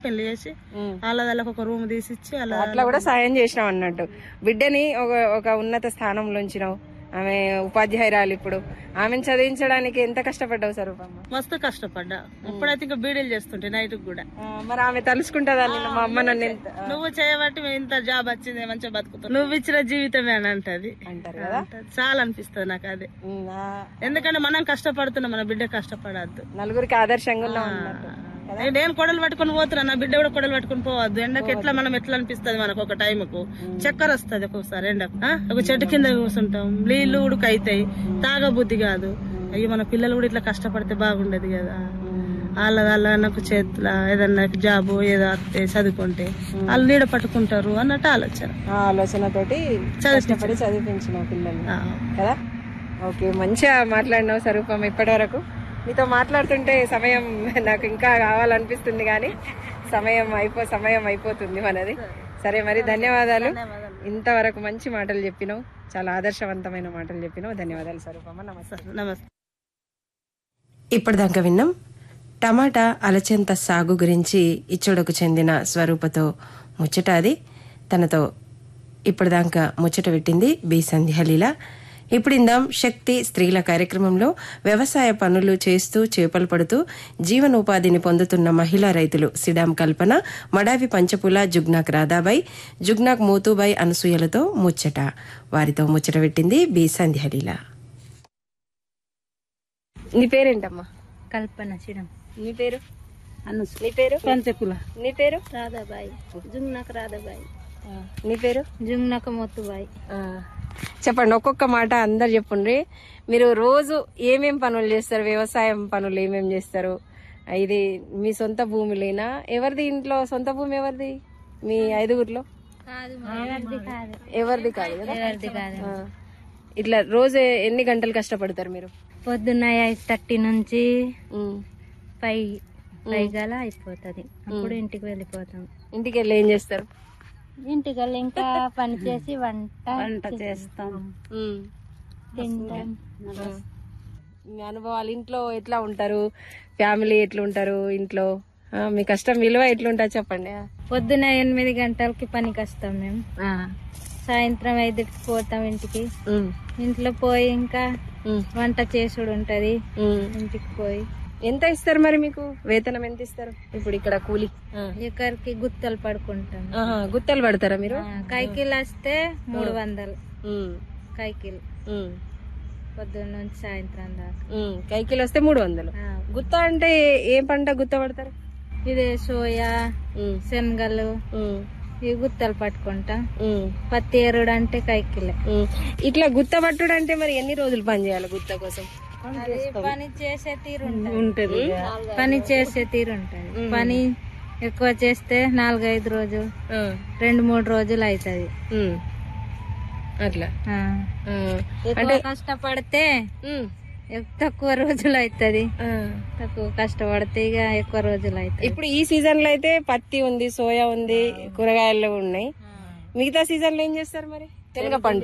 పెళ్లి చేసి వాళ్ళకి ఒక రూమ్ తీసిచ్చి అలా అట్లా కూడా సాయం చేసినావు అన్నట్టు బిడ్డని ఒక ఒక ఉన్నత స్థానంలో ఉంచినావు ఆమె ఉపాధ్యాయురాలు ఇప్పుడు ఆమెను చదివించడానికి ఎంత కష్టపడ్డావు స్వరూపమ్మ మస్తు కష్టపడ్డా ఇప్పుడైతే ఇంకా బీడీలు చేస్తుంటే నైట్ కూడా ఆ, మరి ఆమె తలుసుకుంటుందా నిన్ను మా అమ్మ నన్ను ఎంత నువ్వు చేయబట్టి మేము ఇంత జాబ్ వచ్చింది మంచిగా బతుకుతావు నువ్వు ఇచ్చిన జీవితమే అని అంటది అంటారు కదా అంటది. చాలా అనిపిస్తుంది నాకు అది ఉమ్, ఆ, ఎందుకంటే మనం కష్టపడుతున్నాం మన బిడ్డ కష్టపడద్దు నలుగురికి ఆదర్శంగా ఉన్నావు అన్నట్టు నేను కొడలు పట్టుకొని పోతున్నా నా బిడ్డ కూడా కొడలు పట్టుకొని పోవద్దు ఎండకి ఎట్లా మనం ఎట్లా అనిపిస్తుంది మనకు ఒక టైంకు చక్కెర వస్తుంది ఒక్కొక్కసారి ఎండకు ఆ? ఒక చెట్టు కింద కూర్చుంటాం నీళ్లు ఉడుకు అవుతాయి తాగబుద్ధి కాదు అయ్యో మన పిల్లలు కూడా ఇట్లా కష్టపడితే బాగుండేది కదా వాళ్ళ వాళ్ళ నాకు చేతుల ఏదన్నా జాబు ఏదో వస్తే చదువుకుంటే వాళ్ళు నీడ పట్టుకుంటారు అన్నట్టు ఆలోచన ఆ ఆలోచనతోటి కష్టపడి చదివించినావు పిల్లల్ని ఆ. కదా ఓకే మంచిగా మాట్లాడినావు స్వరూపం ఇప్పటి వరకు మీతో మాట్లాడుతుంటే సమయం నాకు ఇంకా కావాలనిపిస్తుంది కానీ సమయం అయిపో సమయం అయిపోతుంది మనది సరే మరి ధన్యవాదాలు ఇంతవరకు మంచి మాటలు చెప్పినావు చాలా ఆదర్శవంతమైన మాటలు చెప్పినావు ధన్యవాదాలు స్వరూపమ్మ నమస్తే నమస్తే ఇప్పటిదాకా విన్నాం టమాటా అలచెంత సాగు గురించి ఇచ్చోడకు చెందిన స్వరూపతో ముచ్చట అది తనతో ఇప్పటిదాకా ముచ్చట పెట్టింది బి సంధ్యాలీల ఇప్పుడు ఇందాం శక్తి స్త్రీల కార్యక్రమంలో వ్యవసాయ పనులు చేస్తూ చేపలు పడుతూ జీవనోపాధిని పొందుతున్న మహిళా రైతులు సిడాం కల్పన మడావి పంచపుల జుగ్నాక్ రాధాబాయ్ జుగ్నాక్ మోతుబాయ్ అనసూయలతో ముచ్చట వారితో ముచ్చట పెట్టింది బి సంధ్యాలీల నీ పేరేంటమ్మా కల్పన చిడం నీ పేరు నీ పేరు పంచకుల నీ పేరు రాధాబాయి జుంగ్నక రాధాబాయి నీ పేరు జుంగ్నక మొత్తుబాయి ఆ, చెప్పండి ఒక్కొక్క మాట అందరు చెప్పండి మీరు రోజు ఏమేం పనులు చేస్తారు వ్యవసాయం పనులు ఏమేం చేస్తారు ఇది మీ సొంత భూమిలేనా ఎవరిది ఇంట్లో సొంత భూమి ఎవరిది మీ ఐదుగురిలో కాదు ఎవరిది కాదు ఎవరిది కాదు కదా ఎవరిది కాదు ఆ. ఇట్లా రోజు ఎన్ని గంటలు కష్టపడతారు మీరు పొద్దున్న ఎయిట్ థర్టీ నుంచి ఉమ్. ఫైవ్ ఫైవ్ గల అయిపోతుంది అప్పుడు ఇంటికి వెళ్ళిపోతాం ఇంటికి వెళ్ళి ఏం చేస్తారు ఇంటికి వెళ్ళి ఇంకా పని చేసి వంట వంట చేస్తాం ఉమ్. తింటాం మీ అనుభవాలు ఇంట్లో ఎట్లా ఉంటారు ఫ్యామిలీ ఎట్లా ఉంటారు ఇంట్లో ఆ, మీ కష్టం విలువ ఎట్లుంటుంది చెప్పండి పొద్దున ఎనిమిది గంటలకి పనికి వస్తాం మేము సాయంత్రం ఐదుకి పోతాం ఇంటికి ఉమ్, ఇంట్లో పోయి ఇంకా ఉమ్, వంట చేసుడు ఉంటది ఉమ్. ఇంటికి పోయి ఎంత ఇస్తారు మరి మీకు వేతనం ఎంత ఇస్తారు ఇప్పుడు ఇక్కడ కూలి ఆ. ఎక్కడికి గుత్తలు పడుకుంటాం ఆహా, గుత్తలు పడతారా మీరు ఆ, కైకిలు వస్తే మూడు వందలు ఉమ్, కైకిలు ఉమ్, పొద్దున్న నుంచి సాయంత్రం దాకా ఉమ్. కైకిలు వస్తే మూడు వందలు ఆ, గుత్త అంటే ఏ- ఏ పంట గుత్త పడతారు ఇదే సోయా ఉమ్, శనగలు ఉమ్, ఇవి గుత్తలు పట్టుకుంటాం ఉమ్, పత్తి ఎరుడు అంటే కైకిలే ఉమ్. ఇట్లా గుత్త పట్టుడు అంటే మరి ఎన్ని రోజులు పని చేయాలి గుత్త కోసం అది పని చేసే తీరు ఉంటది పని చేసే తీరు ఉంటది పని ఎక్కువ చేస్తే నాలుగైదు రోజులు ఆ, రెండు మూడు రోజులు అవుతుంది ఉమ్. అట్లా ఆ, ఎక్కువ కష్టపడితే ఉమ్, ఎక్- తక్కువ రోజులు అవుతుంది ఆ. తక్కువ కష్టపడితే ఇక ఎక్కువ రోజులు అవుతుంది ఇప్పుడు ఈ సీజన్ లో అయితే పత్తి ఉంది సోయా ఉంది కూరగాయలు ఉన్నాయి మిగతా సీజన్ లో ఏం చేస్తారు మరి తెలగ పంట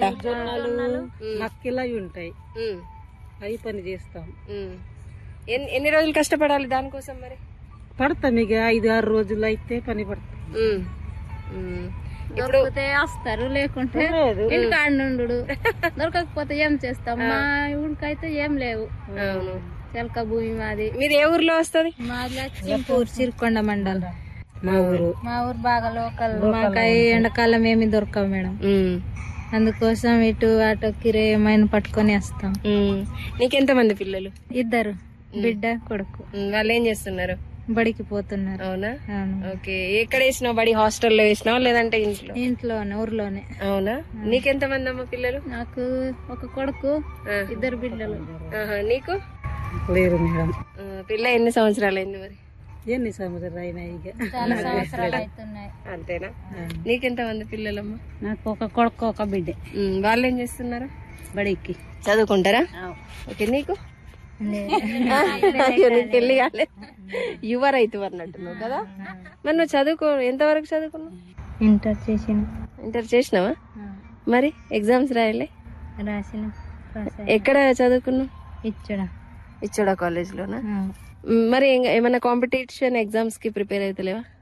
మక్కిలు అవి ఉంటాయి ఉమ్, అవి పని చేస్తాం ఉమ్. ఎన్ని ఎన్ని రోజులు కష్టపడాలి దానికోసం మరి పడతాం ఇక ఐదు ఆరు రోజులు అయితే పని పడతాం ఉమ్, ఉమ్. దొరికితే వస్తారు లేకుంటే ఇంటికాడ నుండు దొరకకపోతే ఏం చేస్తాం మా ఊరికైతే ఏం లేవు అవును చెలక భూమి మాది మీది ఏ ఊర్లో వస్తుంది మాది లక్ష్మీపూర్ సిరికొండ మండలం మా ఊరు మా ఊరు బాగా లోకల్ మాకై ఎండాకాలం ఏమి దొరకవు మేడం అందుకోసం ఇటు అటు కిరే ఏమైనా పట్టుకొని వస్తాం నీకెంత మంది పిల్లలు ఇద్దరు బిడ్డ కొడుకు ఉమ్, వాళ్ళు ఏం చేస్తున్నారు బడికి పోతున్నారు అవునా అవును ఓకే ఎక్కడ వేసినావు బడి హాస్టల్లో వేసినావు లేదంటే ఇంట్లో ఇంట్లోనే ఊర్లోనే అవునా నీకెంత మంది అమ్మ పిల్లలు నాకు ఒక కొడుకు ఆ. ఇద్దరు బిడ్డలు ఆహా, నీకు లేరు మేడం ఆ, పిల్ల ఎన్ని సంవత్సరాలు అయింది మరి ఎన్ని సంవత్సరాలు అయినా ఇక చాలా సంవత్సరాలు అవుతున్నాయి అంతేనా నీకెంత మంది పిల్లలమ్మా నాకు ఒక కొడుకు ఒక బిడ్డ ఉమ్, వాళ్ళు ఏం చేస్తున్నారు బడికి చదువుకుంటారా ఓకే నీకు అయ్యో, నీకు పెళ్లి కాలే యువ రైతు అన్నట్టున్నావు కదా మరి నువ్వు చదువుకో ఎంతవరకు చదువుకున్నావు ఇంటర్ చేసిన ఇంటర్ చేసినావా మరి ఎగ్జామ్స్ రాయలే రాసిన పాస్ ఎక్కడ చదువుకున్నావు ఇచ్చడా ఇచ్చోడా కాలేజ్లోనా మ్, మరి ఇంక ఏమైనా కాంపిటీషన్ ఎగ్జామ్స్ కి ప్రిపేర్ అవుతలేవా